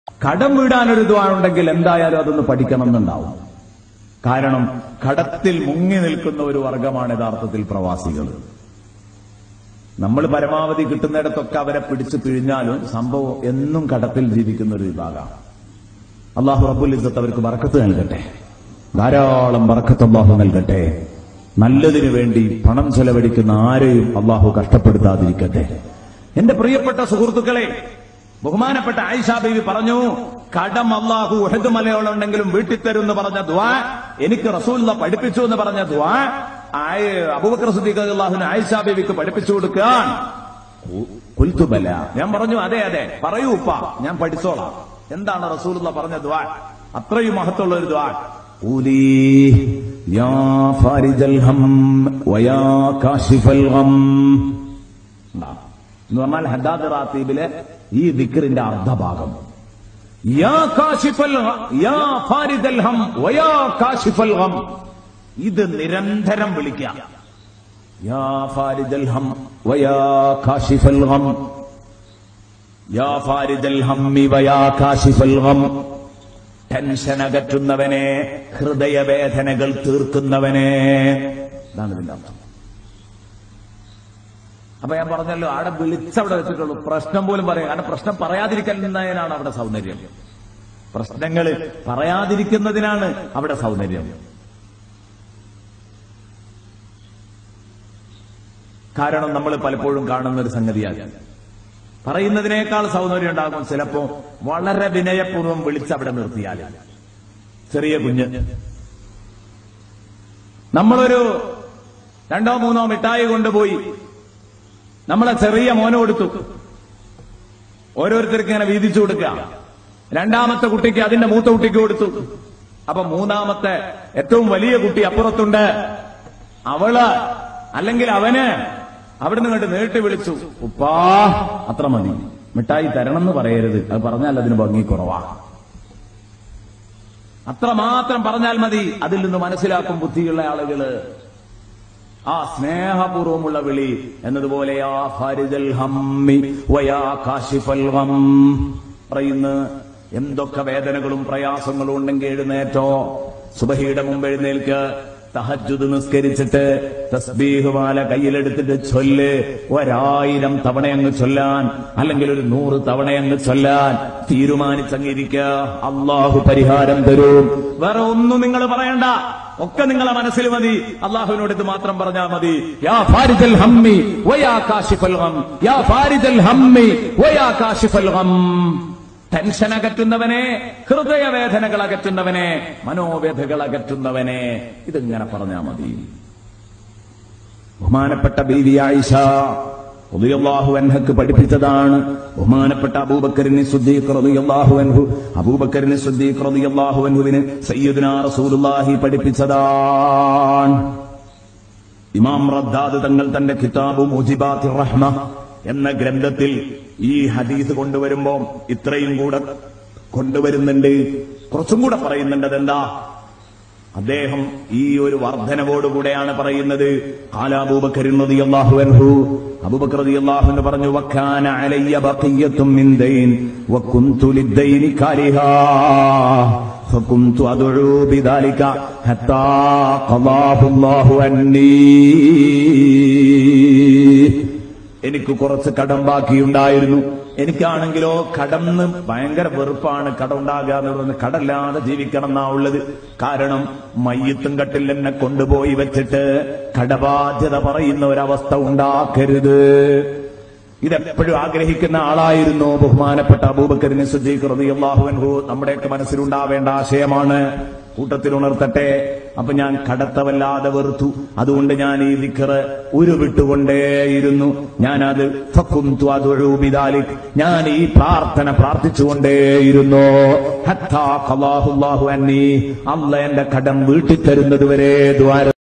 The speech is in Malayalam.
കടം വീടാനൊരു ദ്വാരുണ്ടെങ്കിൽ എന്തായാലും അതൊന്ന് പഠിക്കണം എന്നുണ്ടാവും കാരണം കടത്തിൽ മുങ്ങി നിൽക്കുന്ന ഒരു വർഗമാണ് യഥാർത്ഥത്തിൽ പ്രവാസികൾ നമ്മൾ പരമാവധി കിട്ടുന്നിടത്തൊക്കെ അവരെ പിടിച്ചു പിഴിഞ്ഞാലും സംഭവം എന്നും കടത്തിൽ ജീവിക്കുന്ന ഒരു വിഭാഗമാണ് അള്ളാഹു റബ്ബുൽ ഇസ്സത്ത് അവർക്ക് ബറക്കത്ത് നൽകട്ടെ ധാരാളം ബറക്കത്ത് അള്ളാഹു നൽകട്ടെ നല്ലതിനു വേണ്ടി പണം ചെലവഴിക്കുന്ന ആരെയും അള്ളാഹു കഷ്ടപ്പെടുത്താതിരിക്കട്ടെ എന്റെ പ്രിയപ്പെട്ട സുഹൃത്തുക്കളെ ബഹുമാനപ്പെട്ട ആയിഷ ബീവി പറഞ്ഞു കടം അള്ളാഹു ഉഹദ് മലയോളുണ്ടെങ്കിലും വീട്ടിൽ തരും എന്ന് പറഞ്ഞ ദ്വാ എനിക്ക് റസൂല്ല പഠിപ്പിച്ചു എന്ന് പറഞ്ഞ ദ്വാ ആയ- അബൂബക്കർ സിദ്ദീഖ് അള്ളാഹുന് ആയിഷ ബീവിക്ക് പഠിപ്പിച്ചു കൊടുക്കാൻ കുൽത്തുബല ഞാൻ പറഞ്ഞു അതെ അതെ പറയൂ ഉപ്പ ഞാൻ പഠിച്ചോളാം എന്താണ് റസൂലുള്ള പറഞ്ഞ ദ്വാ അത്രയും മഹത്വമുള്ള ഒരു ദ്വാ ഊലീ യാ ഫാരിജൽ ഹം വയാ കാശിഫൽ ഗം ഉണ്ടാ. എന്ന് പറഞ്ഞാൽ ഹദ്ദാദ് റാത്തീബിലെ ഈ ദിക്റിന്റെ അർദ്ധഭാഗം യാ കാശിഫൽ ഹ- യാ ഫാരിദൽ ഹം വയാ കാശിഫൽ ഗം ഇത് നിരന്തരം വിളിക്കാം യാ ഫാരിദൽ ഹം വയാ കാശിഫൽ ഗം യാ ഫാരിദൽ ഹമ്മി വയാ കാശിഫൽ ഗം ടെൻഷൻ അകറ്റുന്നവനെ ഹൃദയവേദനകൾ തീർക്കുന്നവനെ ഇതാണ് ഇതിന്റെ അർത്ഥം അപ്പൊ ഞാൻ പറഞ്ഞല്ലോ അവിടെ വിളിച്ചവിടെ വെച്ചിട്ടുള്ളൂ പ്രശ്നം പോലും പറയാം കാരണം പ്രശ്നം പറയാതിരിക്കുന്നതിനാണ് അവിടെ സൗന്ദര്യം പ്രശ്നങ്ങൾ പറയാതിരിക്കുന്നതിനാണ് അവിടെ സൗന്ദര്യം കാരണം നമ്മൾ പലപ്പോഴും കാണുന്ന ഒരു സംഗതിയാണ് പറയുന്നതിനേക്കാൾ സൗന്ദര്യം ഉണ്ടാകും ചിലപ്പോ വളരെ വിനയപൂർവ്വം വിളിച്ചവിടെ നിർത്തിയാൽ ചെറിയ കുഞ്ഞ് നമ്മളൊരു രണ്ടോ മൂന്നോ മിഠായി കൊണ്ടുപോയി നമ്മളെ ചെറിയ മോന് കൊടുത്തു ഓരോരുത്തർക്ക് ഇങ്ങനെ വീതിച്ചു കൊടുക്കുക രണ്ടാമത്തെ കുട്ടിക്ക് അതിന്റെ മൂത്ത കുട്ടിക്ക് കൊടുത്തു അപ്പൊ മൂന്നാമത്തെ ഏറ്റവും വലിയ കുട്ടി അപ്പുറത്തുണ്ട് അവള് അല്ലെങ്കിൽ അവന് അവിടുന്ന് കണ്ട് നീട്ടി വിളിച്ചു ഉപ്പാ അത്ര മതി മിഠായി തരണം എന്ന് പറയരുത് അത് പറഞ്ഞാൽ അതിന് ഭംഗി കുറവാ അത്ര മാത്രം പറഞ്ഞാൽ മതി അതിൽ നിന്ന് മനസ്സിലാക്കും ബുദ്ധിയുള്ള ആളുകള് ആ സ്നേഹപൂർവമുള്ള വിളി എന്നതുപോലെ യാ ഫാരിദൽ ഹമ്മി വയാ കാശിഫൽ ഗം പറയുന്ന എന്തൊക്കെ വേദനകളും പ്രയാസങ്ങളും ഉണ്ടെങ്കിൽ എഴുന്നേറ്റോ സുബഹിയുടെ മുമ്പ് എഴുന്നേൽക്ക് തഹജുദ് നിസ്കരിച്ചിട്ട് തസ്ബീഹ് മാല കയ്യിലെടുത്തിട്ട് ചൊല്ല് ഒരായിരം തവണ അങ്ങ് ചൊല്ലാൻ അല്ലെങ്കിൽ ഒരു നൂറ് തവണ അങ്ങ് ചൊല്ലാൻ തീരുമാനിച്ചങ്ങിരിക്കുക അള്ളാഹു പരിഹാരം തരും വേറെ ഒന്നും നിങ്ങൾ പറയണ്ട ഒക്കെ നിങ്ങളെ മനസ്സിൽ മതി അള്ളാഹുവിനോട് ഇത് മാത്രം പറഞ്ഞാൽ മതി യാ ഫാരിദൽ ഹമ്മി വയാ കാശിഫൽ ഗം യാ ഫാരിദൽ ഹമ്മി വയാ കാശിഫൽ ഗം ടെൻഷൻ അകറ്റുന്നവനെ ഹൃദയവേദനകൾ അകറ്റുന്നവനെ മനോവേദകൾ അകറ്റുന്നവനെ ഇതിങ്ങനെ പറഞ്ഞാൽ മതി ബഹുമാനപ്പെട്ട ബീവി ആയിഷ റളിയല്ലാഹു അൻഹക്ക് പഠിപ്പിച്ചതാണ് ബഹുമാനപ്പെട്ട അബൂബക്കറിന് സുദ്ദീഖ് റളിയല്ലാഹു അൻഹു അബൂബക്കറിന് സുദ്ദീഖ് റളിയല്ലാഹു അൻഹുവിന് സയ്യിദുനാ റസൂലുള്ളാഹി പഠിപ്പിച്ചതാണ് ഇമാം റദ്ദാദ് തങ്ങൾ തന്റെ കിതാബ് മുജിബാത്തി റഹ്മ എന്ന ഗ്രന്ഥത്തിൽ ഈ ഹദീസ് കൊണ്ടുവരുമ്പോ ഇത്രയും കൂടെ കൊണ്ടുവരുന്നുണ്ട് കുറച്ചും കൂടെ പറയുന്നുണ്ട് അതെന്താ അദ്ദേഹം ഈ ഒരു വർധനവോടുകൂടെയാണ് പറയുന്നത് ഖാല അബൂബക്കർ റളിയല്ലാഹു അൻഹു അബൂബക്കർ റളിയല്ലാഹു അൻഹു പറഞ്ഞു വക്കാന അലയ്യ ബഖിയത്തും മിൻ ദൈൻ വകുന്തു ലിദ്ദൈനി കാരിഹാ فكنت أدعو بذلك حتى قضاه الله عني എനിക്ക് കുറച്ച് കടം ബാക്കിയുണ്ടായിരുന്നു എനിക്കാണെങ്കിലോ കടന്ന് ഭയങ്കര വെറുപ്പാണ് കടം ഉണ്ടാകുക എന്ന് പറയുന്നത് കടല്ലാതെ ജീവിക്കണം എന്നാ ഉള്ളത് കാരണം മയ്യത്തും കട്ടിൽ എന്നെ കൊണ്ടുപോയി വെച്ചിട്ട് കടബാധ്യത പറയുന്ന ഒരവസ്ഥ ഉണ്ടാക്കരുത് ഇതെപ്പോഴും ആഗ്രഹിക്കുന്ന ആളായിരുന്നു ബഹുമാനപ്പെട്ട അബൂബക്കറിന് അൻഹു നമ്മുടെയൊക്കെ മനസ്സിലുണ്ടാവേണ്ട ആശയമാണ് കൂട്ടത്തിൽ ഉണർത്തട്ടെ അപ്പൊ ഞാൻ കടത്തവല്ലാതെ വെറുത്തു അതുകൊണ്ട് ഞാൻ ഈ ദിക്കറ് ഉരുവിട്ടുകൊണ്ടേയിരുന്നു ഞാനത് ഫക്കുംതു അദ്ഉ ബിദാലിക്. ഞാൻ ഈ പ്രാർത്ഥന പ്രാർത്ഥിച്ചുകൊണ്ടേയിരുന്നു ഹത്താ ഖളാഹു അല്ലാഹു അന്നി അല്ല എന്റെ കടം വീട്ടിൽ തരുന്നത് വരെ ദ്വാര